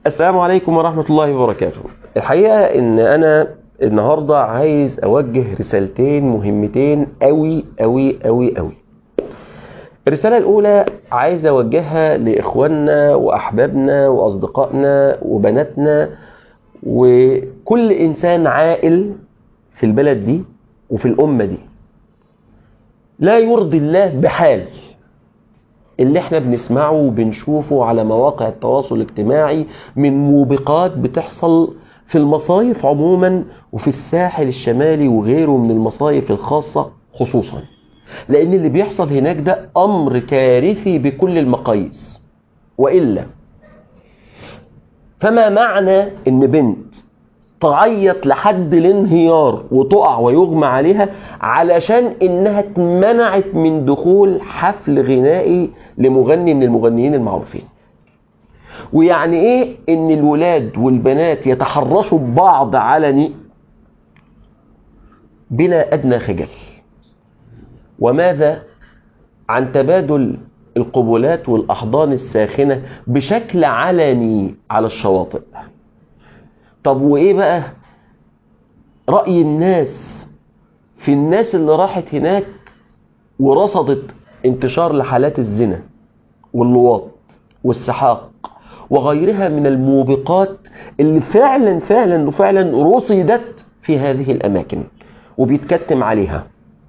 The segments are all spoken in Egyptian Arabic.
السلام عليكم ورحمة الله وبركاته الحقيقة ان انا النهاردة عايز اوجه رسالتين مهمتين قوي قوي قوي قوي الرسالة الاولى عايز اوجهها لاخواننا واحبابنا واصدقائنا وبناتنا وكل انسان عاقل في البلد دي وفي الامة دي لا يرضي الله بحال اللي احنا بنسمعه وبنشوفه على مواقع التواصل الاجتماعي من موبقات بتحصل في المصايف عموما وفي الساحل الشمالي وغيره من المصايف الخاصة خصوصا لان اللي بيحصل هناك ده امر كارثي بكل المقاييس وإلا فما معنى ان بنت تعيط لحد الانهيار وتقع ويغمى عليها علشان انها اتمنعت من دخول حفل غنائي لمغني من المغنيين المعروفين ويعني ايه ان الولاد والبنات يتحرشوا ببعض علني بلا ادنى خجل وماذا عن تبادل القبلات والاحضان الساخنه بشكل علني على الشواطئ طب وايه بقى رأي الناس في الناس اللي راحت هناك ورصدت انتشار لحالات الزنا واللواط والسحاق وغيرها من الموبقات اللي فعلا فعلا وفعلا رصدت في هذه الأماكن وبيتكتم عليها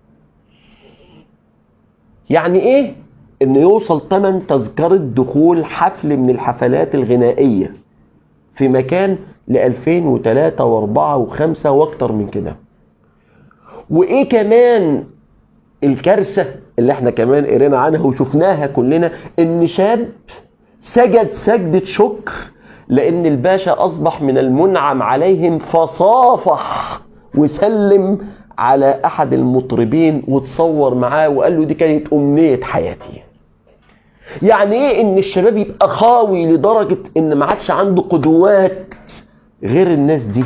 يعني ايه ان يوصل ثمن تذكرة دخول حفل من الحفلات الغنائية في مكان ل 2003 و4 و5 واكتر من كده وايه كمان الكارثه اللي احنا كمان قرينا عنها وشفناها كلنا ان شاب سجد سجدة شكر لان الباشا اصبح من المنعم عليهم فصافح وسلم على احد المطربين وتصور معاه وقال له دي كانت امنية حياتي يعني ايه ان الشباب يبقى خاوي لدرجة ان ما عادش عنده قدوات غير الناس دي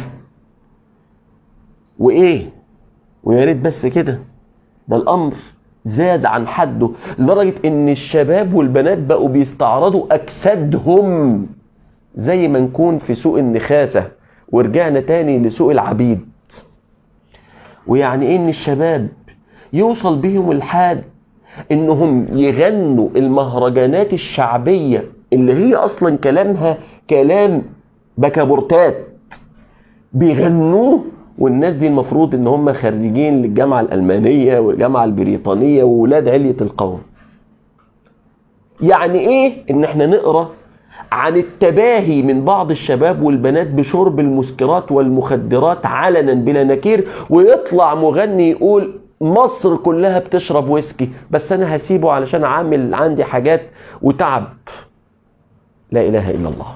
وايه ويا ريت بس كده ده الامر زاد عن حده لدرجة ان الشباب والبنات بقوا بيستعرضوا اجسادهم زي ما نكون في سوق النخاسة ورجعنا تاني لسوق العبيد ويعني ايه ان الشباب يوصل بهم الحال انهم يغنوا المهرجانات الشعبية اللي هي اصلا كلامها كلام بكابورتات بيغنوه والناس دي المفروض ان هم خريجين للجامعة الألمانية والجامعة البريطانية وولاد علية القوم يعني ايه ان احنا نقرأ عن التباهي من بعض الشباب والبنات بشرب المسكرات والمخدرات علنا بلا نكير ويطلع مغني يقول مصر كلها بتشرب ويسكي بس انا هسيبه علشان عامل عندي حاجات وتعب لا اله الا الله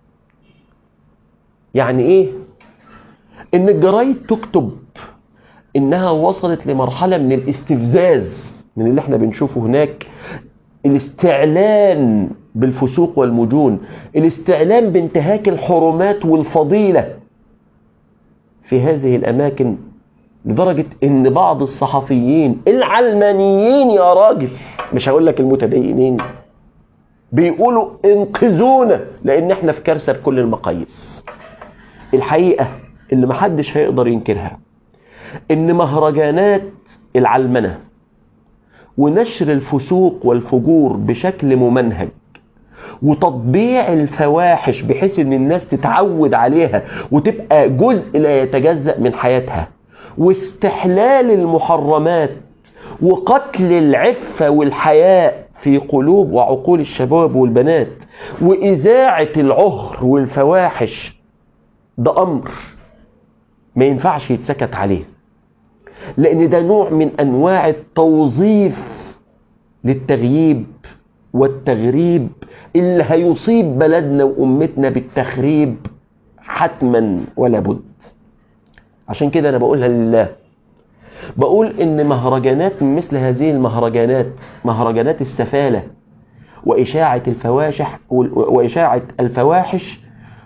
يعني ايه ان الجرايد تكتب انها وصلت لمرحلة من الاستفزاز من اللي احنا بنشوفه هناك الاستعلان بالفسوق والمجون الاستعلان بانتهاك الحرمات والفضيلة في هذه الاماكن لدرجة ان بعض الصحفيين العلمانيين يا راجل مش هقول لك المتدينين بيقولوا انقذونا لان احنا في كارثة بكل المقاييس الحقيقة اللي محدش هيقدر ينكرها ان مهرجانات العلمنة ونشر الفسوق والفجور بشكل ممنهج وتطبيع الفواحش بحيث ان الناس تتعود عليها وتبقى جزء لا يتجزأ من حياتها واستحلال المحرمات وقتل العفة والحياء في قلوب وعقول الشباب والبنات وإذاعة العهر والفواحش ده أمر ما ينفعش يتسكت عليه لأن ده نوع من أنواع التوظيف للتغييب والتغريب اللي هيصيب بلدنا وأمتنا بالتخريب حتما ولا بد عشان كده أنا بقولها لله بقول إن مهرجانات مثل هذه المهرجانات مهرجانات السفالة وإشاعة الفواشح وإشاعة الفواحش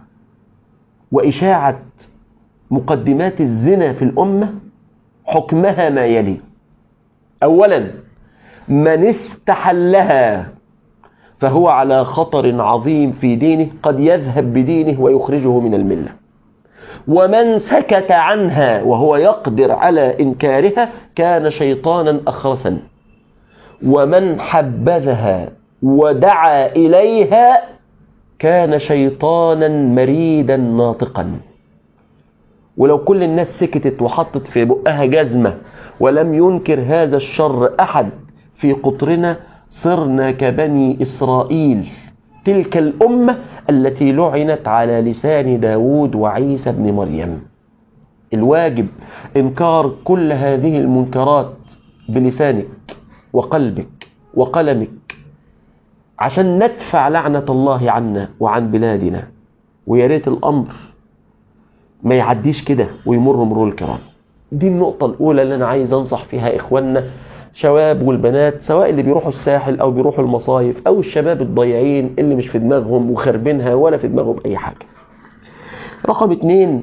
وإشاعة مقدمات الزنا في الأمة حكمها ما يلي أولا من استحلها فهو على خطر عظيم في دينه قد يذهب بدينه ويخرجه من الملة ومن سكت عنها وهو يقدر على إنكارها كان شيطانا أخرسا ومن حبذها ودعا إليها كان شيطانا مريدا ناطقا ولو كل الناس سكتت وحطت في بقها جزمة ولم ينكر هذا الشر أحد في قطرنا صرنا كبني إسرائيل تلك الأمة التي لعنت على لسان داود وعيسى بن مريم الواجب إنكار كل هذه المنكرات بلسانك وقلبك وقلمك عشان ندفع لعنة الله عنا وعن بلادنا ويا ريت الأمر ما يعديش كده ويمر مرور الكرام دي النقطة الأولى اللي أنا عايز أنصح فيها إخواننا شباب والبنات سواء اللي بيروحوا الساحل أو بيروحوا المصايف أو الشباب الضيعين اللي مش في دماغهم وخربينها ولا في دماغهم أي حاجة رقم اتنين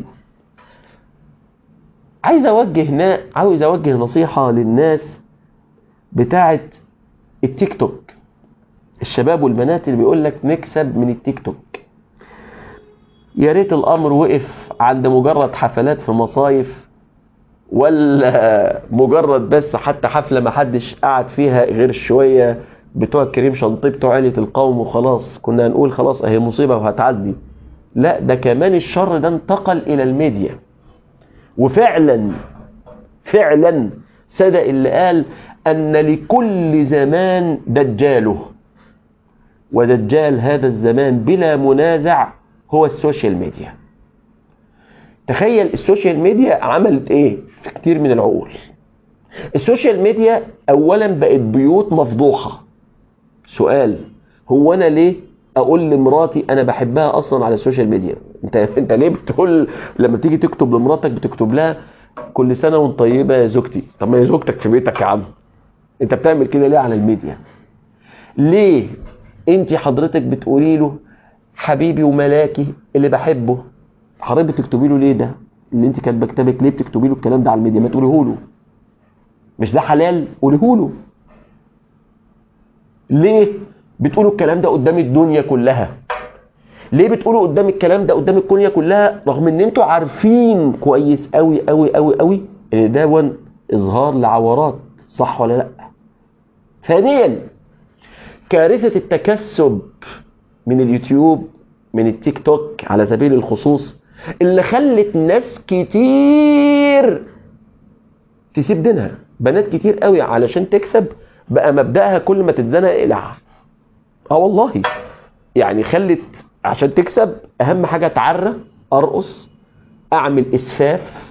عايز أوجه نا... عاوز أوجه نصيحة للناس بتاعة التيك توك الشباب والبنات اللي بيقول لك نكسب من التيك توك يا ريت الامر وقف عند مجرد حفلات في مصايف ولا مجرد بس حتى حفله ما حدش قعد فيها غير شويه بتوع الكريم شنطي بتوع عيله القوم وخلاص كنا هنقول خلاص اهي مصيبه وهتعدي لا ده كمان الشر ده انتقل الى الميديا وفعلا فعلا صدق اللي قال ان لكل زمان دجاله ودجال هذا الزمان بلا منازع هو السوشيال ميديا تخيل السوشيال ميديا عملت ايه في كتير من العقول السوشيال ميديا اولا بقت بيوت مفضوحة سؤال هو انا ليه اقول لمراتي انا بحبها اصلا على السوشيال ميديا انت انت ليه بتقول لما تيجي تكتب لمراتك بتكتب لها كل سنه وانت طيبه يا زوجتي طب ما هي زوجتك في بيتك يا عم انت بتعمل كده ليه على الميديا ليه انت حضرتك بتقولي له حبيبي وملاكي اللي بحبه حضرتك بتكتبي له ليه ده اللي انت كاتبه كتابك ليه بتكتبي له الكلام ده على الميديا ما تقوليه له مش ده حلال قوليه له ليه بتقولوا الكلام ده قدام الدنيا كلها ليه بتقولوا قدام الكلام ده قدام الدنيا كلها رغم ان انتوا عارفين كويس قوي قوي قوي قوي ان ده اظهار لعورات صح ولا لا ثانيا كارثة التكسب من اليوتيوب من التيك توك على سبيل الخصوص اللي خلت ناس كتير تسيب دينها بنات كتير قوي علشان تكسب بقى مبدأها كل ما تتزنق اقلع اه والله يعني خلت عشان تكسب اهم حاجة اتعرى ارقص اعمل اسفاف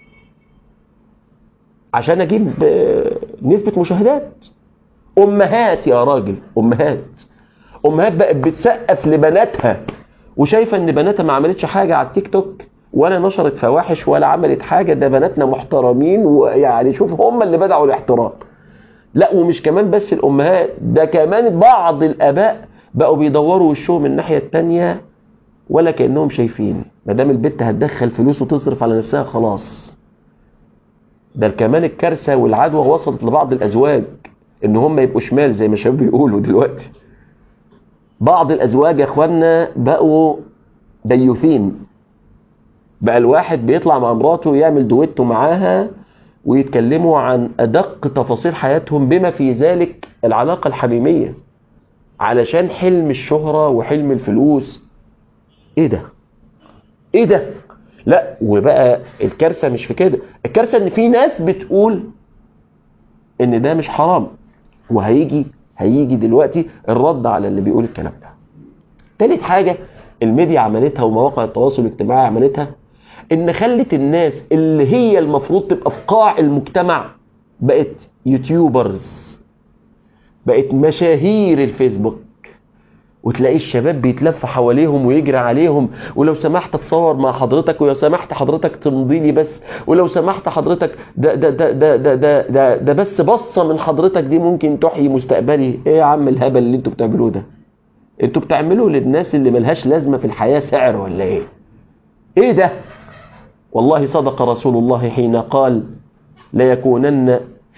عشان اجيب نسبة مشاهدات امهات يا راجل امهات امهات بقت بتسقف لبناتها وشايفه ان بناتها ما عملتش حاجه على التيك توك ولا نشرت فواحش ولا عملت حاجه ده بناتنا محترمين ويعني شوف هم اللي بدعوا الاحترام لا ومش كمان بس الامهات ده كمان بعض الاباء بقوا بيدوروا وشهم من الناحيه التانية ولا كانهم شايفين ما دام البت هتدخل فلوس وتصرف على نفسها خلاص ده كمان الكارثه والعدوى وصلت لبعض الازواج ان هم يبقوا شمال زي ما الشباب بيقولوا دلوقتي بعض الازواج يا اخوانا بقوا ديوثين بقى الواحد بيطلع مع مراته يعمل دويتو معاها ويتكلموا عن ادق تفاصيل حياتهم بما في ذلك العلاقه الحميميه علشان حلم الشهره وحلم الفلوس ايه ده ايه ده لا وبقى الكارثه مش في كده الكارثه ان في ناس بتقول ان ده مش حرام وهيجي هيجي دلوقتي الرد على اللي بيقول الكلام ده تالت حاجة الميديا عملتها ومواقع التواصل الاجتماعي عملتها ان خلت الناس اللي هي المفروض تبقى في قاع المجتمع بقت يوتيوبرز بقت مشاهير الفيسبوك وتلاقي الشباب بيتلف حواليهم ويجري عليهم ولو سمحت اتصور مع حضرتك ولو سمحت حضرتك تمضي لي بس ولو سمحت حضرتك ده ده ده ده ده ده, ده, ده بس بصه من حضرتك دي ممكن تحيي مستقبلي ايه يا عم الهبل اللي انتوا بتعملوه ده انتوا بتعملوا للناس اللي ملهاش لازمه في الحياه سعر ولا ايه ايه ده والله صدق رسول الله حين قال ليكونن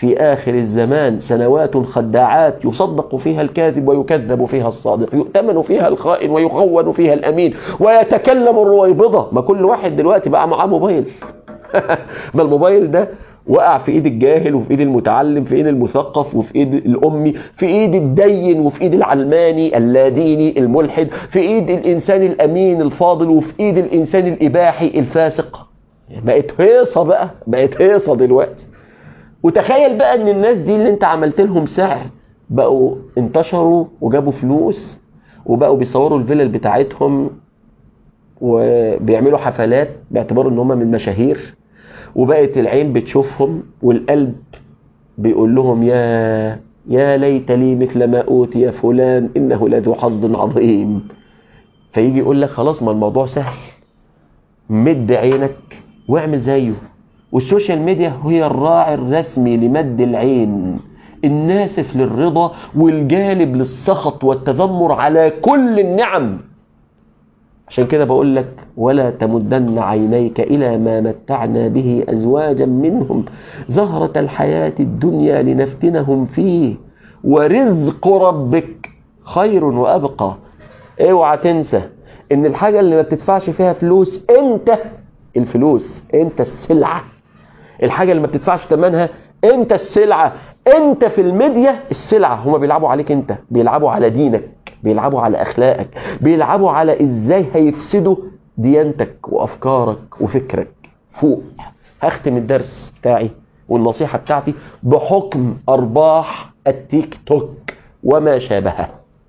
في آخر الزمان سنوات خداعات يصدق فيها الكاذب ويكذب فيها الصادق يؤتمن فيها الخائن ويخون فيها الأمين ويتكلم الرويبضة ما كل واحد دلوقتي بقى معاه موبايل ما الموبايل ده وقع في ايد الجاهل وفي ايد المتعلم في ايد المثقف وفي ايد الامي في ايد الدين وفي ايد العلماني اللاديني الملحد في ايد الانسان الامين الفاضل وفي ايد الانسان الاباحي الفاسق بقت هيصه بقى بقت هيصه دلوقتي وتخيل بقى ان الناس دي اللي انت عملت لهم سحر بقوا انتشروا وجابوا فلوس وبقوا بيصوروا الفيلل بتاعتهم وبيعملوا حفلات باعتبار ان هم من مشاهير وبقت العين بتشوفهم والقلب بيقول لهم يا يا ليت لي مثل ما اوتي فلان انه لذو حظ عظيم فيجي يقول لك خلاص ما الموضوع سهل مد عينك واعمل زيه والسوشيال ميديا هي الراعي الرسمي لمد العين الناسف للرضا والجالب للسخط والتذمر على كل النعم عشان كده بقول لك ولا تمدن عينيك إلى ما متعنا به أزواجا منهم زهرة الحياة الدنيا لنفتنهم فيه ورزق ربك خير وأبقى اوعى تنسى ان الحاجة اللي ما بتدفعش فيها فلوس انت الفلوس انت السلعة الحاجة اللي ما بتدفعش ثمنها انت السلعة انت في الميديا السلعة هما بيلعبوا عليك انت بيلعبوا على دينك بيلعبوا على اخلاقك بيلعبوا على ازاي هيفسدوا ديانتك وافكارك وفكرك فوق هختم الدرس بتاعي والنصيحة بتاعتي بحكم ارباح التيك توك وما شابهه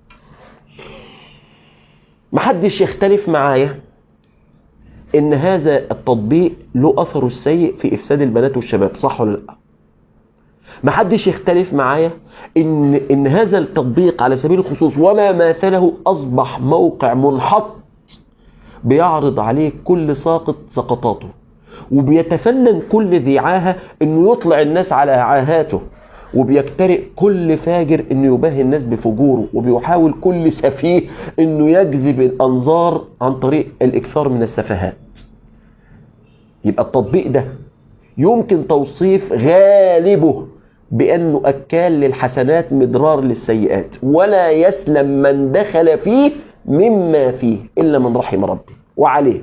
محدش يختلف معايا ان هذا التطبيق له اثره السيء في افساد البنات والشباب صح ولا لا محدش يختلف معايا ان ان هذا التطبيق على سبيل الخصوص وما ماثله اصبح موقع منحط بيعرض عليه كل ساقط سقطاته وبيتفنن كل ذي عاهه انه يطلع الناس على عاهاته وبيجترئ كل فاجر انه يباهي الناس بفجوره وبيحاول كل سفيه انه يجذب الانظار عن طريق الاكثار من السفهات يبقى التطبيق ده يمكن توصيف غالبه بانه اكال للحسنات مدرار للسيئات ولا يسلم من دخل فيه مما فيه الا من رحم ربي وعليه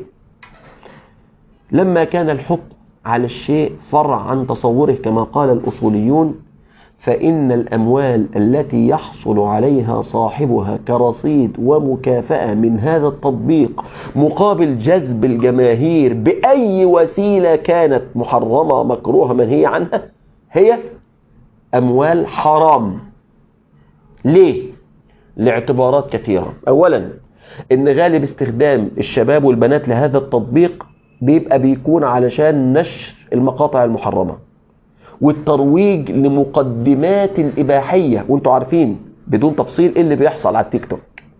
لما كان الحكم على الشيء فرع عن تصوره كما قال الاصوليون فإن الأموال التي يحصل عليها صاحبها كرصيد ومكافأة من هذا التطبيق مقابل جذب الجماهير بأي وسيلة كانت محرمة مكروهة منهية عنها هي أموال حرام ليه؟ لاعتبارات كثيرة أولا إن غالب استخدام الشباب والبنات لهذا التطبيق بيبقى بيكون علشان نشر المقاطع المحرمة والترويج لمقدمات الإباحية وانتوا عارفين بدون تفصيل ايه اللي بيحصل على التيك توك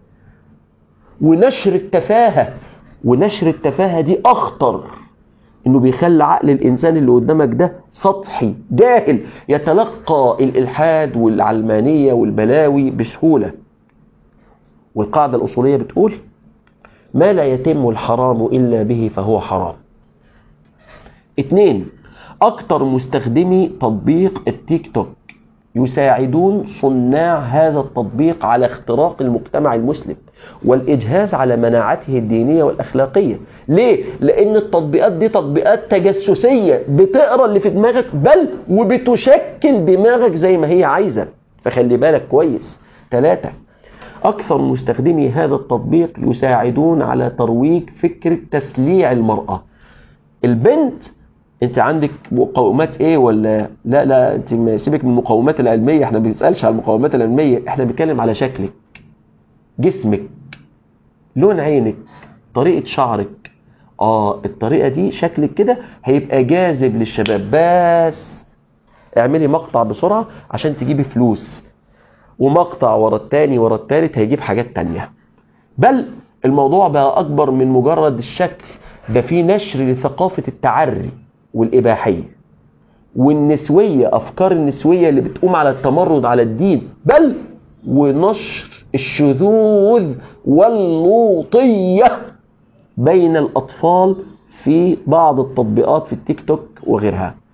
ونشر التفاهة ونشر التفاهة دي أخطر انه بيخلي عقل الانسان اللي قدامك ده سطحي جاهل يتلقى الالحاد والعلمانية والبلاوي بسهولة والقاعدة الأصولية بتقول ما لا يتم الحرام إلا به فهو حرام اتنين أكثر مستخدمي تطبيق التيك توك يساعدون صناع هذا التطبيق على اختراق المجتمع المسلم والإجهاز على مناعته الدينية والأخلاقية ليه؟ لأن التطبيقات دي تطبيقات تجسسية بتقرأ اللي في دماغك بل وبتشكل دماغك زي ما هي عايزة فخلي بالك كويس ثلاثة أكثر مستخدمي هذا التطبيق يساعدون على ترويج فكرة تسليع المرأة البنت انت عندك مقومات ايه ولا لا لا انت سيبك من المقومات العلميه احنا ما بنسالش على المقومات العلميه احنا بنتكلم على شكلك جسمك لون عينك طريقه شعرك اه الطريقه دي شكلك كده هيبقى جاذب للشباب بس اعملي مقطع بسرعه عشان تجيبي فلوس ومقطع ورا التاني ورا التالت هيجيب حاجات تانية بل الموضوع بقى اكبر من مجرد الشكل ده في نشر لثقافه التعري والإباحية والنسوية أفكار النسوية اللي بتقوم على التمرد على الدين بل ونشر الشذوذ واللوطية بين الأطفال في بعض التطبيقات في التيك توك وغيرها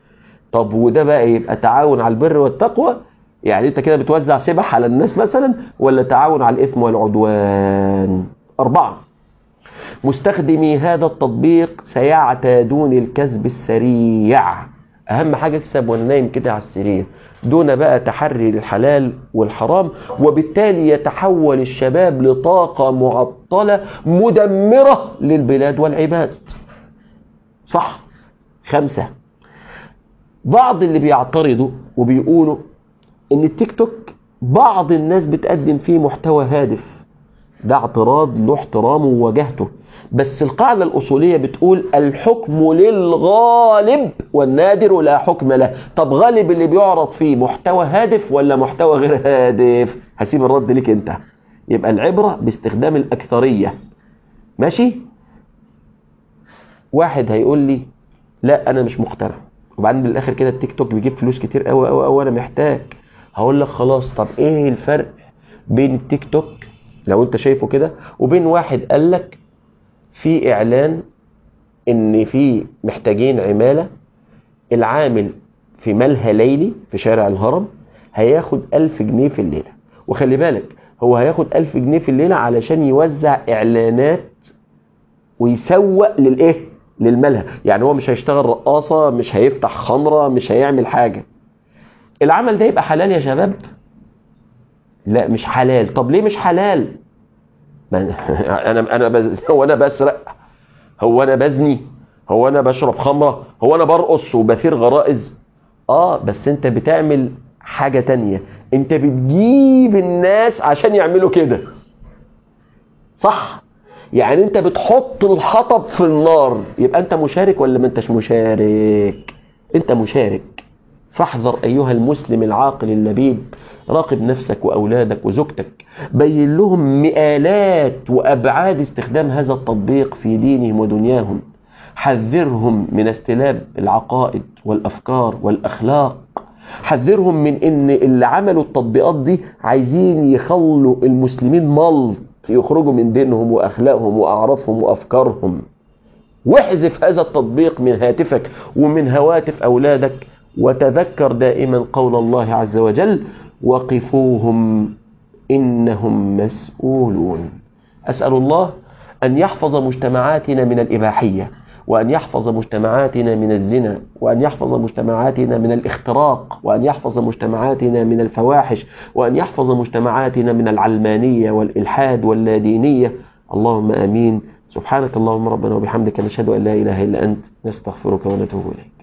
طب وده بقى يبقى تعاون على البر والتقوى يعني انت كده بتوزع سبح على الناس مثلا ولا تعاون على الاثم والعدوان اربعة مستخدمي هذا التطبيق سيعتادون الكسب السريع اهم حاجة اكسب وانا نايم كده على السرير دون بقى تحري للحلال والحرام وبالتالي يتحول الشباب لطاقة معطلة مدمرة للبلاد والعباد صح خمسة بعض اللي بيعترضوا وبيقولوا ان التيك توك بعض الناس بتقدم فيه محتوى هادف ده اعتراض له احترامه ووجهته بس القاعدة الأصولية بتقول الحكم للغالب والنادر لا حكم له طب غالب اللي بيعرض فيه محتوى هادف ولا محتوى غير هادف هسيب الرد ليك انت يبقى العبرة باستخدام الأكثرية ماشي واحد هيقول لي لا أنا مش مقتنع وبعدين بالاخر كده التيك توك بيجيب فلوس كتير قوي قوي قوي انا محتاج هقول لك خلاص طب ايه الفرق بين التيك توك لو انت شايفه كده وبين واحد قال لك في اعلان ان في محتاجين عمالة العامل في ملهى ليلي في شارع الهرم هياخد ألف جنيه في الليلة وخلي بالك هو هياخد ألف جنيه في الليلة علشان يوزع إعلانات ويسوق للإيه للملهى يعني هو مش هيشتغل رقاصة مش هيفتح خمرة مش هيعمل حاجة العمل ده يبقى حلال يا شباب لا مش حلال طب ليه مش حلال ما انا انا بز... هو انا بسرق هو انا بزني هو انا بشرب خمرة هو انا برقص وبثير غرائز اه بس انت بتعمل حاجة تانية انت بتجيب الناس عشان يعملوا كده صح يعني انت بتحط الحطب في النار يبقى انت مشارك ولا ما انتش مشارك انت مشارك فاحذر ايها المسلم العاقل اللبيب راقب نفسك واولادك وزوجتك بين لهم مئالات وابعاد استخدام هذا التطبيق في دينهم ودنياهم حذرهم من استلاب العقائد والافكار والاخلاق حذرهم من ان اللي عملوا التطبيقات دي عايزين يخلوا المسلمين ملط يخرجوا من دينهم واخلاقهم واعرافهم وافكارهم واحذف هذا التطبيق من هاتفك ومن هواتف اولادك وتذكر دائما قول الله عز وجل وقفوهم انهم مسؤولون اسال الله ان يحفظ مجتمعاتنا من الاباحيه وأن يحفظ مجتمعاتنا من الزنا وأن يحفظ مجتمعاتنا من الاختراق وأن يحفظ مجتمعاتنا من الفواحش وأن يحفظ مجتمعاتنا من العلمانية والإلحاد واللادينية اللهم آمين سبحانك اللهم ربنا وبحمدك نشهد أن لا إله إلا أنت نستغفرك ونتوب إليك